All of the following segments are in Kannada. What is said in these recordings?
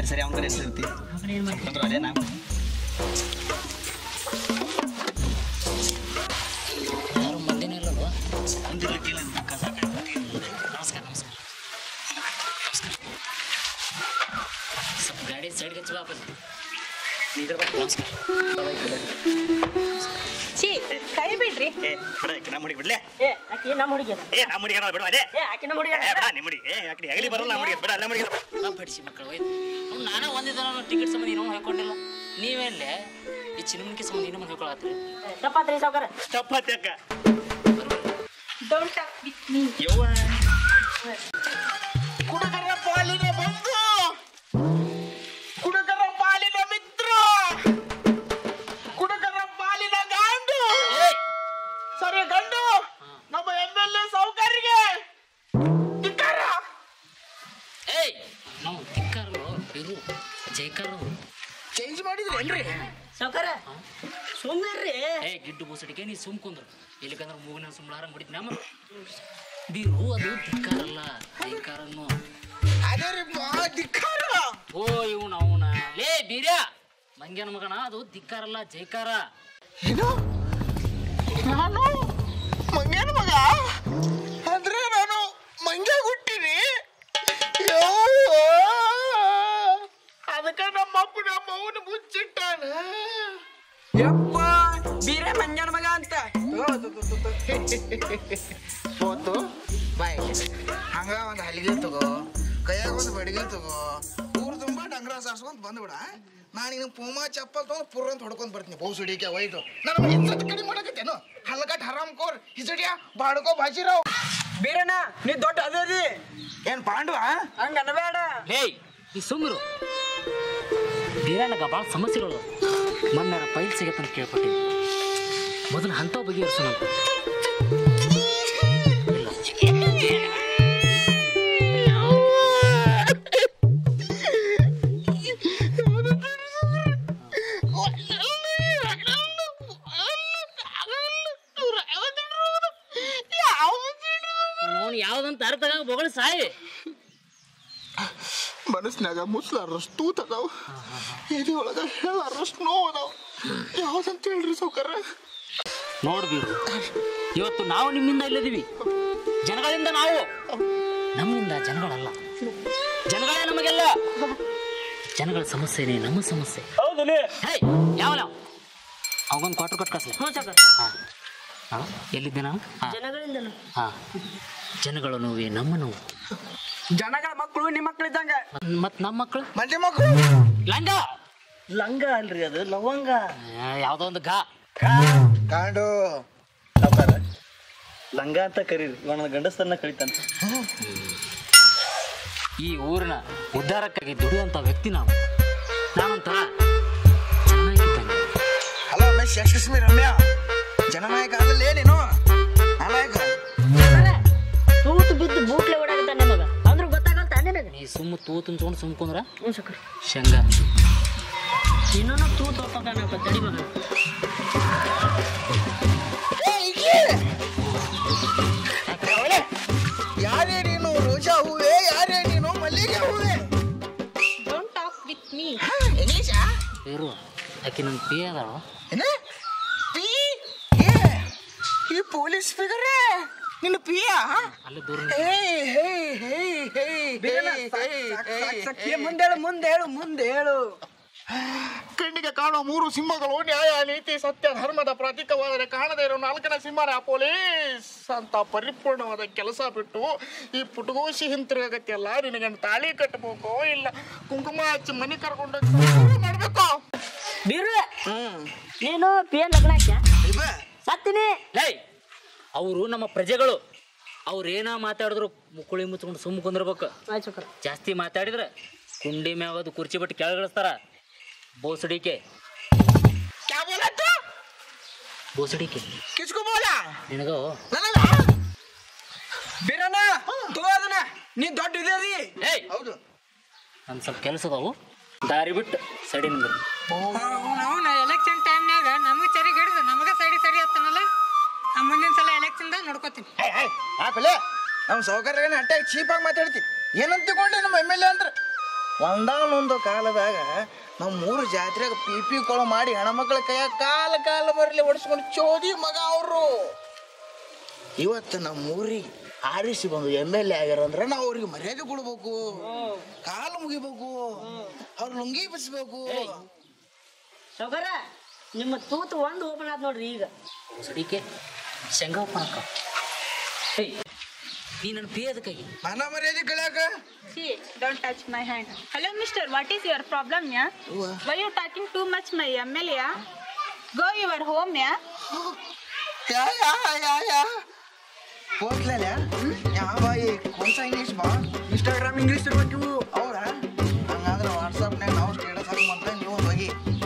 ಸರಿ ಸರಿ ಅವ್ನ ಕಡೆ ಹೆಸರು ಬಂದ್ರು ಅದೇ ನಾ ಯಾರು ಮಂದಿನೇ ಇಲ್ಲಲ್ವಾ ಒಂದಿರಕ್ಕಿಲ್ಲ ಕಸ ನಮಸ್ಕಾರ ನಮಸ್ಕಾರ ಸ್ವಲ್ಪ ಗಾಡಿ ಸೈಡ್ಗೆ ಹಚ್ಚಿ ವಾಪಸ್ ನಮಸ್ಕಾರ ಛೀ ಕೈ ಬಿಡ್ರಿ ಏ ಬಿಡ ನಮ್ಮ ಹುಡುಗಿ ಬಿಡ್ಲೆ ಏ ಆಕಿ ನಮ್ಮ ಹುಡುಗಿ ಅದ. ಏ ನಮ್ಮ ಹುಡುಗಿ ಅಲ್ಲ, ಬಿಡು ಅದೇ ಏ ಆಕಿ ನಮ್ಮ ಹುಡುಗಿ ಏ ಬಿಡ ನಿಮ್ಮ ಹುಡುಗಿ ಏ ಆಕಡೆ ಹಗಲಿ ಬರಲ್ಲ ನಮ್ಮ ಹುಡುಗಿ ಬಿಡ ನಮ್ಮ ಹುಡುಗಿ ನಾ ಬಡಿಸಿ ಮಕ್ಕಳು ಹೋಯ್ತು ಅವ್ನು ನಾನೇ ಒಂದಿದ್ದ ಟಿಕೆಟ್ ಸಂಬಂಧ ಇನ್ನೂ ಹೇಳ್ಕೊಂಡಿಲ್ಲ ನೀವೆಲ್ಲೇ ಈ ಚಿನ್ನಮನಿಕೆ ಸಂಬಂಧ ಇನ್ನೂ ಮಂದಿ ಹೇಳ್ಕೊಳತ್ರಿ ತಪ್ಪಾತ್ರಿ ಸಾವ್ಕಾರ ಚಪಾತಿ ಅಕ್ಕ ಡೋಂಟ್ ಟಾಕ್ ವಿತ್ ಮೀ ಯವ್ವ ಕುಡುಗರ ಪಾಲಿನ ಬಂಧು ಕುಡುಗರ ಪಾಲಿನ ಮಿತ್ರ ಕುಡುಗರ ಪಾಲಿನ ಗಾಂಡು ಸರಿ ಗಂಡು ನಮ್ಮ ಎಮ್ ಎಲ್ ಎ ಸೌಕರ್ಯಗೆ ಧಿಕ್ಕಾರ. ಏಯ್ ನಾವು ತಿಕ್ಕಾರಲ್ಲ ಬಿರು ಜೈಕಾರ ಚೇಂಜ್ ಮಾಡಿದ್ರೇನ್ರಿ ಸಾವ್ಕಾರ ಸುಮ್ಮನೆ ಏ ಗಿಡ್ಡು ಬೂಸಡಿಕೆ ನೀ ಸುಮ್ ಕುಂದ್ರು ಇಲ್ಲಿಕಂದ್ರೆ ಮೂಗಿನ ಸುಮ್ಲಾರ ಮುಡಿತೀನಿ ನಮ್ಮ ಬೀರು ಅದು ಧಿಕ್ಕಾರಲ್ಲ ಜೈಕಾರನ್ನು ಅದೇ ರೀ ಬಾ ಧಿಕ್ಕಾರ ಓ ಇವನು ಅವನ ಲೇ ಬೀರ್ಯ ಮಂಗ್ಯನ ಮಗನ ಅದು ಧಿಕ್ಕಾರಲ್ಲ ಜೈಕಾರ ಏನು ನಾನು ಮಂಗ್ಯನ ಮಗ ಅಂದ್ರೆ ನಾನು ಮಂಗ್ಯ ಹುಟ್ಟಿನಿ ಯವ್ವ. ಅದಕ್ಕೆ ನಮ್ಮ ಅಪ್ಪ ನಮ್ಮ ಅವನು ಮುಚ್ಚಿಟ್ಟಾನ ಯಪ್ಪ ಬೀರೆ ಮಂಜನ ಮಗ ಅಂತ ಹೋತು ಬಾಯ್ ಹಂಗ ಒಂದು ಹಲಿಗೆ ತಗೋ ಕೈಯಾಗ ಒಂದು ಬಡಿಗೆ ತಗೋ ಊರು ತುಂಬಾ ಡಂಗ್ರ ಸಾರ್ಸ್ಕೊಂತ ಬಂದ್ಬಿಡ ನಾನು ನಿನ್ನ ಪೂಮಾ ಚಪ್ಪಲ್ ತಗೊಂಡು ಪುರ್ ಅಂತ ಹೊಡ್ಕೊಂಡ್ ಬರ್ತೀನಿ ಬಹು ಸುಡಿಕೆ ವೈಟು ನನ್ನ ಇಜ್ಜತ್ ಕಡಿಮೆ ಮಾಡಕತ್ತೇನು ಹಲ್ಕಟ್ ಹರಾಮ್ ಕೋರ್ ಹಿಜಡಿಯ ಬಾಡ್ಕೋ ಬಾಜಿರಾವ್ ಬೀರಣ್ಣ ನೀ ದೊಡ್ಡ ಅದೇದಿ ಏನ್ ಪಾಂಡವ ಹಂಗ ಅನ್ಬೇಡ ಹೇಯ್ ಈ ಸುಮ್ರು ಬೀರಣ್ಣಗ ಭಾಳ ಸಮಸ್ಯೆಗಳು ಮೊನ್ನೆ ಪೈಲ್ ಸಿಗತ್ತಂತ ಕೇಳ್ಪಟ್ಟಿದ್ದೆ ಮೊದಲು ಅಂಥ ಬಗೆಹರಿಸೋಣಂತ ಅವನು ಯಾವ್ದಂತ ಅರ್ಥ ಆಗ ಬೊಗಳ ಸಾಯಿ ಮನಸ್ಸಿನಾಗ ಮುಸ್ಲಾರಷ್ಟು ತದಾವ್ ಎದೆ ಒಳಗ ಹೇಳಾರಷ್ಟು ನೋವು ಅದಾವ ಯಾವ್ದಂತ ಹೇಳ್ರಿ ಸೌಕರ್ಯ ನೋಡ್ಬೀರು ಇವತ್ತು ನಾವು ನಿಮ್ಮಿಂದ ಇಲ್ಲದೀವಿ ಜನಗಳಿಂದ ನಾವು ನಮ್ಮಿಂದ ಜನಗಳಲ್ಲ ಜನಗಳೇ ನಮಗೆಲ್ಲ ಜನಗಳ ಸಮಸ್ಯೆನೇ ನಮ್ಮ ಸಮಸ್ಯೆ ಹೌದಲೇ ಹೇ ಯಾವ ಅವಗೊಂದು ಕ್ವಾರ್ಟರ್ ಕೊಟ್ಟು ಕಟ್ಲಿ ಹ್ಞೂ ಸಾವ್ಕಾರ ಹಾ ಎಲ್ಲಿದ್ದೆ ನಾನು ಹಾ ಜನಗಳಿಂದ ಹಾ ಜನಗಳ ನೋವೇ ನಮ್ಮ ನೋವು ಜನಗಳ ಮಕ್ಕಳು ನಿಮ್ಮ ಮಕ್ಳು ಇದ್ದಂಗ ಮತ್ ನಮ್ಮ ಮಕ್ಕಳು ಮಂದಿ ಮಕ್ಕಳು ಲಂಗ ಲಂಗ ಅಲ್ರಿ ಅದು ಲವಂಗ ಆ, ಯಾವ್ದೋ ಒಂದು ಗಾ ಕಾಂಡು ಸಾವ್ಕಾರ ಲಂಗ ಅಂತ ಕರೀರಿ ಇವನ ಗಂಡಸರನ್ನ ಕಳಿತಾನ ಈ ಊರಿನ ಉದ್ಧಾರಕ್ಕಾಗಿ ದುಡಿಯುವಂತ ವ್ಯಕ್ತಿ ನಾವು ನಾವೊಂಥರ ಚೆನ್ನಾಗಿದ್ದಂಗೆ ಹಲೋ ಮಿಸ್ ಯಶಸ್ವಿ ರಮ್ಯಾ ಜನನಾಯಕ ಅಲ್ಲೇ ನೀನು ನಾಲಾಯಕ ತೂತು ಬಿದ್ದು ಬೂಟ್ಲೆ ಓಡಾಗತ್ತಾನೆ ಮಗ ಅಂದ್ರೂ ಗೊತ್ತಾಗಲ್ತ ನಿನಗೆ ನೀ ಸುಮ್ಮ ತೂ ತುಂಚ್ಕೊಂಡು ಸುಮ್ ಕುಂದ್ರ ಹ್ಞೂ ಸಾವ್ಕಾರ ಶೇಂಗಾ ಇನ್ನೂ ತೂತು ಹೋಗ್ತಾನೆ ತಡಿ ಮಗ ಯಾರೇ ನೀನು ರೋಜಾ ಹೂವೆ ಯಾರೇ ನೀನು ಮಲ್ಲಿಗೆ ಹೂವೆ don't talk with me English ಇರು ಆಕೆ ನನ್ನ ಪಿ ಅದಾಳ ಏನ ಪಿ ಏ ಈ ಪೊಲೀಸ್ ಫಿಗರೇ ನಿನ್ನ ಪಿಯಾ ಅಲ್ಲಿ ದೂರ ಹೇ ಹೇ ಹೇ ಹೇ ಹೇ ಮುಂದೆ ಹೇಳು ಮುಂದೆ ಹೇಳು ಮುಂದೆ ಹೇಳು ಕಣ್ಣಿಗೆ ಕಾಣುವ ಮೂರು ಸಿಂಹಗಳು ನ್ಯಾಯ ನೀತಿ ಸತ್ಯ ಧರ್ಮದ ಪ್ರತೀಕವಾದರೆ ಕಾಣದೇ ಇರೋ ನಾಲ್ಕನೇ ಸಿಂಹನ ಪೊಲೀಸ್ ಅಂತ ಪರಿಪೂರ್ಣವಾದ ಕೆಲಸ ಬಿಟ್ಟು ಈ ಪುಟಗೋಶಿ ಹಿಂತಿರುಗತ್ತೆಲ್ಲ ನಿನಗೆ ತಾಳಿ ಕಟ್ಟಬೇಕು ಇಲ್ಲ ಕುಂಕುಮ ಹಚ್ಚಿ ಮನೆ ಕರ್ಕೊಂಡು ಮಾಡ್ಬೇಕು ಬೀರು ನೀನು ಪಿ ಎನ್ ಲಗ್ನ ಹಾಕ್ಯಾ ಸತ್ತೀನಿ ಲೈ ಅವರು ನಮ್ಮ ಪ್ರಜೆಗಳು ಅವ್ರು ಏನ ಮಾತಾಡಿದ್ರು ಮುಕ್ಕುಳಿ ಮುಚ್ಕೊಂಡು ಸುಮ್ಮ ಕುಂದಿರ್ಬೇಕು ಆಯ್ತು ಸಾವ್ಕಾರ ಜಾಸ್ತಿ ಮಾತಾಡಿದ್ರೆ ಕುಂಡಿ ಮ್ಯಾಗದು ಕುರ್ಚಿ ಬಿಟ್ಟು ಕೆಳಗಿಳಿಸ್ತಾರ ಬೋಸಡಿಕೆ ಕ್ಯಾ ಬೋಲಾ ತು? ಬೋಸಡಿಕೆ ಕಿಸ್ಕೊ ಬೋಲಾ ನಿನಗೂ ನನಗ ಬೀರಣ್ಣ ತೋ ಅದನ್ನ ನೀ ದೊಡ್ಡ ಇದೇದಿ ಏಯ್ ಹೌದು ನನ್ ಸ್ವಲ್ಪ ಕೆಲಸ ಅದಾವು ದಾರಿ ಬಿಟ್ಟು ಸಡಿ ನಿಂದ್ರು ಅವನ ಎಲೆಕ್ಷನ್ ಟೈಮ್ನಾಗ ನಮಗೆ ಸರಿ ಹಿಡಿದು ನಮಗೆ ಸೈಡಿ ಸರಿ ಹತ್ತಾನಲ್ಲ ಆ ಮುಂದಿನ ಸಲ ಎಲೆಕ್ಷನ್ದಾಗ ನೋಡ್ಕೋತೀನಿ ಆಪಲೆ ನಮ್ಮ ಸೌಕರ್ಯ ಅಟ್ಟಾಗಿ ಚೀಪಾಗಿ ಮಾತಾಡ್ತಿ ಏನಂತ ತಿಳ್ಕೊಂಡೆ ನಮ್ಮ ಎಮ್ ಎಲ್ ಎ ಅಂದ್ರೆ ಒಂದಾನೊಂದು ಕಾಲದಾಗ ನಮ್ಮ ಮೂರು ಜಾತ್ರೆಗೆ ಪಿ ಪಿ ಕೊಳ ಮಾಡಿ ಹೆಣ್ಮಕ್ಳ ಕೈಯಾಗ ಕಾಲ ಕಾಲ ಬರಲಿ ಹೊಡ್ಸ್ಕೊಂಡು ಚೋದಿ ಮಗ ಅವರು ಇವತ್ತು ನಮ್ಮ ಊರಿಗೆ ಆರಿಸಿ ಬಂದು ಎಮ್ ಎಲ್ ಎ ಆಗ್ಯಾರ ಅಂದ್ರೆ ನಾವು ಅವ್ರಿಗೆ ಮರ್ಯಾದೆ ಕೊಡ್ಬೇಕು ಕಾಲು ಮುಗಿಬೇಕು ಅವ್ರ ಲುಂಗಿ ಬಿಸ್ಬೇಕು ಸೌಕರ ನಿಮ್ಮ ತೂತು ಒಂದು ಓಪನ್ ಆದ್ ನೋಡ್ರಿ ಈಗ ಸಡಿಕೆ ಶೇಂಗಾ ಪಾಕ ಏಯ್ ನೀ ನನ್ನ ಪಿ ಅದಕ್ಕಾಗಿ ಮನ ಮರ್ಯಾದೆ ಕಳ್ಯಾಕ See, don't touch my hand. Hello, mister. What is your problem, yeah? Why you talking too much, my MLA? Yeah? Go your home, yeah? या या या या पोहोचलेल्या या बाई कोणचा इंग्लिश बा ಇನ್ಸ್ಟಾಗ್ರಾಮ್ ಇಂಗ್ಲೀಷ್ ಇರ್ಬೇಕು ಇವು ಅವ್ರ ಹಂಗಂದ್ರೆ ವಾಟ್ಸಪ್ನಾಗ ನಾವು ಸ್ಟೇಟಸ್ ಹಾಕಿ ಮಾಡ್ತಾ ನೀವು ಹೋಗಿ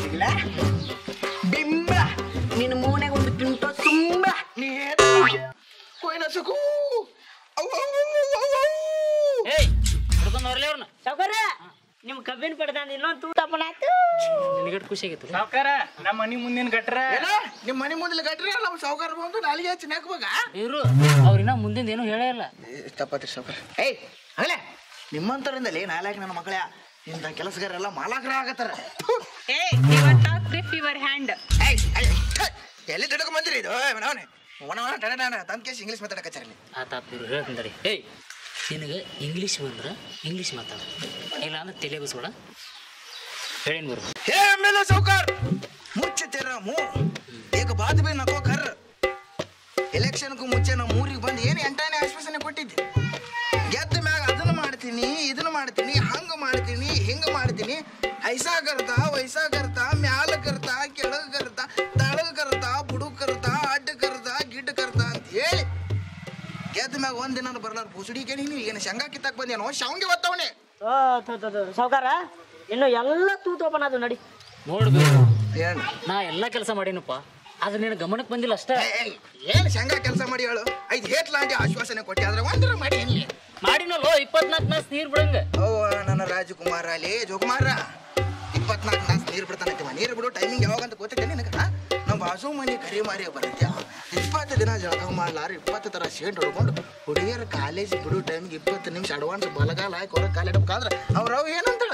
ಬಿಂಬ ನಿನ್ನ ಮೂನೆಗೆ ಒಂದು ಕಿಂಟ ತುಂಬ ನೀ ಕೊಯ್ನ ಸುಕು ಅವು ಅವು ಅವು ಅವು ಏಯ್ ಹಿಡ್ಕೊಂಡು ಹೊರಲಿ ಅವ್ರನ್ನ ಸೌಕರ ನಿಮ್ ಕಬ್ಬಿನ ಪಡ್ದಂದ ಇನ್ನೊಂದು ತೂತು ಓಪನ್ ಆಯ್ತು ನಿನಗಟ್ಟು ಖುಷಿ ಆಗೈತೆ ಸಾವ್ಕಾರ ನಮ್ಮ ಮನಿ ಮುಂದಿನ ಗಟ್ರ ಏನ ನಿಮ್ಮ ಮನೆ ಮುಂದೆ ಗಟ್ರ ನಮ್ಮ ಸಾವುಕಾರ ಬಂದು ನಾಲಿಗೆ ಹಚ್ಚಿ ನಾಕ್ಬೇಕ ಇವರು ಅವ್ರಿನ್ನ ಮುಂದಿಂದ ಏನೂ ಹೇಳೇ ಇಲ್ಲ ತಪ್ಪತ್ರಿ ಸಾವುಕಾರ ಏಯ್ ಅಗಲೇ ನಿಮ್ಮಂತರಿಂದಲೇ ನಾಲ್ಕು ನನ್ನ ಮಕ್ಕಳ ಇಂಥ ಕೆಲಸಗಾರೆಲ್ಲ ಮಾಲಾಕರ ಆಗತ್ತಾರ Hey, your talk grip your hand. ಏಯ್ ಏಯ್, ಏಯ್, ಎಲ್ಲಿ ತಿಡ್ಕೊಂಡ್ ಬಂದಿರಿ ಇದು ಅವನೇ ಒಣ ಒಣ ಟಣ ಟಣ ತಂದ್ ಕೇಸ್ ಇಂಗ್ಲೀಷ್ ಮಾತಾಡಕತ್ತಾರಲ್ಲಿ ಆತ ಇವ್ರು ಹೇಳ್ತೀನಿ ಏಯ್ ನಿನಗೆ ಇಂಗ್ಲೀಷ್ ಬಂದ್ರೆ ಇಂಗ್ಲೀಷ್ ಮಾತಾಡ ಇಲ್ಲ ಅಂದ್ರೆ ತಲೆ ಬಸ್ಬೇಡ ಹೇಳೇನು ಬರ್ಬೋದು हे मेरे साहूकार मुझ तेरा मुंह एक बात भी नको कर ಎಲೆಕ್ಷನ್ಗೂ ಮುಂಚೆ ನಮ್ಮ ಊರಿಗೆ ಬಂದು ಏನು ಎಂಟಾನೇ ಆಶ್ವಾಸನೆ ಕೊಟ್ಟಿದ್ದೆ ಗೆದ್ದ ಮ್ಯಾಗ ಅದನ್ನ ಮಾಡ್ತೀನಿ ಇದನ್ನ ಮಾಡ್ತೀನಿ ಹಂಗ ಮಾಡ್ತೀನಿ ಹಿಂಗ ಮಾಡ್ತೀನಿ ಐಸಾ ಕರ್ತ ವೈಸಾ ಕರ್ತ ಮ್ಯಾಲ ಕರ್ತ ಕೆಳಗ ಕರ್ತ ತಳಗ ಕರ್ತ ಬುಡು ಕರ್ತ ಅಡ್ಡ ಕರ್ತ ಗಿಡ್ಡ ಕರ್ತ ಅಂತ ಹೇಳಿ ಗೆದ್ದ ಮ್ಯಾಗ ಒಂದಿನ ಬರ್ಲಾರ ಪುಸುಡಿಕೆ ನೀನು ಏನು ಶಂಗಾ ಕಿತ್ತಾಕ್ ಬಂದೇನೋ ಶಾವಂಗೆ ಒತ್ತವನೆ ಸೌಕಾರ ಇನ್ನು ಎಲ್ಲ ತೂತು ಓಪನ್ ಆದು ನಡಿ ನೋಡ್ಬೇಕು ಏನು ನಾ ಎಲ್ಲ ಕೆಲಸ ಮಾಡೀನಪ್ಪ ಆದ್ರೆ ನಿನ್ನ ಗಮನಕ್ಕೆ ಬಂದಿಲ್ಲ ಅಷ್ಟೇ ಏನು ಶಂಗಾ ಕೆಲಸ ಮಾಡಿ ಹೇಳು ಐದು ಹೇತ್ಲಾಂಟಿ ಆಶ್ವಾಸನೆ ಕೊಟ್ಟೆ ಆದ್ರೆ ಒಂದರ ಮಾಡಿ ಎಲ್ಲಿ ಮಾಡಿನಲ್ಲೋ ಇಪ್ಪತ್ನಾಲ್ಕು ನಾಸ್ ನೀರು ಬಿಡಂಗ ಅವ್ವ ನನ್ನ ರಾಜಕುಮಾರ ಅಲ್ಲಿ ಜೋಕುಮಾರ ಇಪ್ಪತ್ನಾಲ್ಕು ನಾಲ್ಕು ನೀರು ಬಿಡ್ತಾನಂತೀವ ನೀರು ಬಿಡು ಟೈಮಿಂಗ್ ಯಾವಾಗ ಅಂತ ಗೊತ್ತೈತೆ ನಿನಗೆ ನಮ್ಮ ಬಾಜು ಮನೆ ಕರಿ ಮಾರಿ ಬರುತ್ತೆ ಇಪ್ಪತ್ತು ದಿನ ಜಳಕ ಮಾಡ್ಲಾರ ಇಪ್ಪತ್ತು ಥರ ಶೇಡ್ ಹೊಡ್ಕೊಂಡು ಹುಡುಗಿಯರ ಕಾಲೇಜ್ ಬಿಡು ಟೈಮಿಗೆ ಇಪ್ಪತ್ತು ನಿಮಿಷ ಅಡ್ವಾನ್ಸ್ ಬಲಗಾಲ ಹಾಕಿ ಹೊರಗೆ ಕಾಲಿಡ್ಬೇಕಾದ್ರೆ ಅವ್ರ ಅವು ಏನಂತಾಳ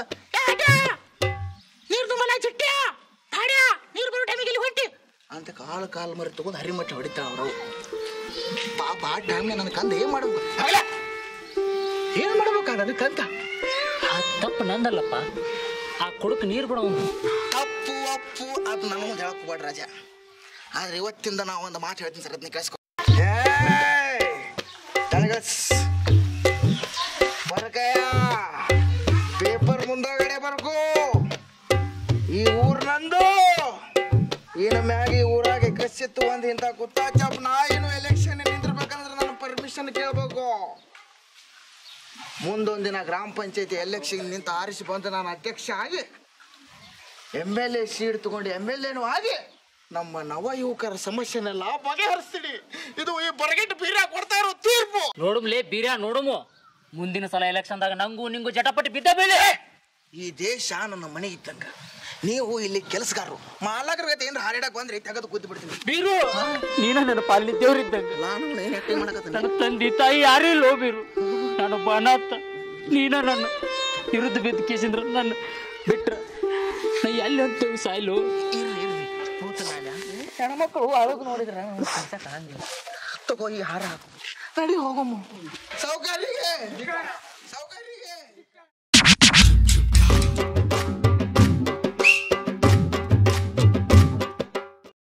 ನೀರು ತುಂಬಲ ಚಿಟ್ಟ್ಯಾ ತಾಡ್ಯಾ ನೀರು ಬರೋ ಟೈಮಿಗೆ ಇಲ್ಲಿ ಹೊಂಟಿ ಅಂತ ಕಾಲು ಕಾಲು ಮರಿ ತಗೊಂಡು ಹರಿಮಟ್ಟಿ ಹೊಡಿತಾಳ ಅವ್ರವು ಪಾಪ ಆ ಟೈಮ್ನ ನನ್ನ ಕಂದ ಏನ್ ಮಾಡ್ಬೇಕು ಆಗಲ್ಲ. ಏನ್ ಮಾಡ್ಬೇಕಾ ಅದಕ್ಕಂತ ಆ ತಪ್ಪು ನಂದಲ್ಲಪ್ಪ ಆ ಕೊಡಕ್ಕೆ ನೀರು ಬಿಡ ಒಂದು ತಪ್ಪು ಅಪ್ಪು ಅದು ನನಗೂ ಹೇಳಕ್ ಹೋಗ್ಬೇಡ ರಾಜ ಆದ್ರೆ ಇವತ್ತಿಂದ ನಾವು ಒಂದು ಮಾತು ಹೇಳ್ತೀನಿ ಸರ್ ಅದನ್ನ ಕೇಳಿಸ್ಕೊ ಬರ್ಕಯ್ಯ ಪೇಪರ್ ಮುಂದಾಗಡೆ ಬರ್ಕೋ ಈ ಊರ್ ನಂದು ಇನ್ನು ಮ್ಯಾಗ ಈ ಊರಾಗೆ ಕಸಿತ್ತು ಒಂದ್ ಇಂಥ ಕುತ್ತಾ ಚಾಪ್ ನಾ ಏನು ಎಲೆಕ್ಷನ್ ನಿಂತಿರ್ಬೇಕಂದ್ರೆ ನನ್ನ ಪರ್ಮಿಷನ್ ಕೇಳ್ಬೇಕು ಮುಂದೊಂದಿನ ಗ್ರಾಮ ಪಂಚಾಯತಿ ಎಲೆಕ್ಷನ್ ನಿಂತು ಆರಿಸಿ ಬಂದು ನಾನು ಅಧ್ಯಕ್ಷ ಆಗಿ ಎಮ್ ಎಲ್ ಎ ಸೀಟ್ ತಗೊಂಡು ಎಮ್ ಎಲ್ ಎನು ಆಗಿ ನಮ್ಮ ನವ ಯುವಕರ ಸಮಸ್ಯೆನೆಲ್ಲ ಬಗೆಹರಿಸ್ತೀನಿ ಇದು ಈ ಬರಗಿಟ್ಟು ಬೀರ ಕೊಡ್ತಾ ಇರೋ ತೀರ್ಪು ನೋಡುಮ್ಲೇ ಬೀರ್ಯಾ ನೋಡುಮು ಮುಂದಿನ ಸಲ ಎಲೆಕ್ಷನ್ದಾಗ ನಂಗೂ ನಿಂಗೂ ಜಟಪಟಿ ಬಿದ್ದ ಬೀಳಿ ಈ ದೇಶ ನನ್ನ ಮನೆ ಇದ್ದಂಗ ನೀವು ಇಲ್ಲಿ ಕೆಲಸಗಾರರು ಮಾಲಕರ ಗತಿ ಏನ್ರ ಹಾರಾಡಕ್ ಬಂದ್ರೆ ತೆಗೆದು ಕೂತು ಬಿಡ್ತೀನಿ ಬೀರು ನೀನ ನನ್ನ ಪಾಲಿನ ದೇವ್ರಿದ್ದಂಗ ನಾನು ಏನ್ ಆಕ್ಟಿಂಗ್ ಮಾಡಕತ್ತೀನಿ ನನ್ನ ತಂದೆ ತಾಯಿ ಯಾರಿಲ್ಲೋ ಬೀರು ನಾನೊಬ್ಬ ಅನಾಥ ನೀನ ನನ್ನ ವಿರುದ್ಧ ಬಿದ್ದ ಕೇಸಿಂದ್ರ ನನ್ನ ಬಿಟ್ರ ನಾ ಎಲ್ಲಿ ಅಂತ ಸಾಯ್ಲು ಹೆಣ್ಮಕ್ಳು ಅಳಗ್ ನೋಡಿದ್ರ ತಗೋ ಈ ಹಾರ ಹಾಕು ನಡಿ ಹೋಗಮ್ಮ ಸೌಕರ್ಯ